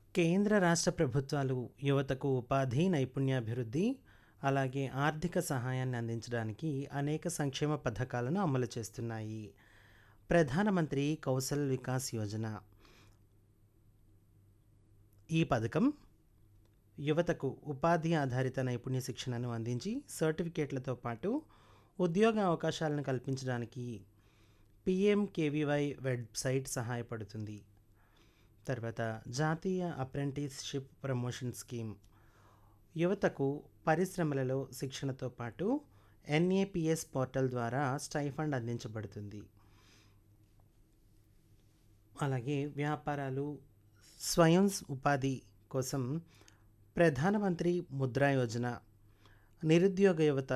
కేంద్ర రాష్ట్ర ప్రభుత్వాలు యువతకు ఉపాధి నైపుణ్యాభివృద్ధి అలాగే ఆర్థిక సహాయాన్ని అందించడానికి అనేక సంక్షేమ పథకాలను అమలు చేస్తున్నాయి ప్రధానమంత్రి కౌశల్ వికాస్ యోజన ఈ పథకం యువతకు ఉపాధి ఆధారిత నైపుణ్య శిక్షణను అందించి సర్టిఫికేట్లతో పాటు ఉద్యోగ అవకాశాలను కల్పించడానికి పిఎంకేవీవై వెబ్సైట్ సహాయపడుతుంది తర్వాత జాతీయ అప్రెంటిస్షిప్ ప్రమోషన్ స్కీమ్ యువతకు పరిశ్రమలలో శిక్షణతో పాటు ఎన్ఏపిఎస్ పోర్టల్ ద్వారా స్టైఫండ్ అందించబడుతుంది అలాగే వ్యాపారాలు స్వయం ఉపాధి కోసం ప్రధానమంత్రి ముద్రా యోజన నిరుద్యోగ యువత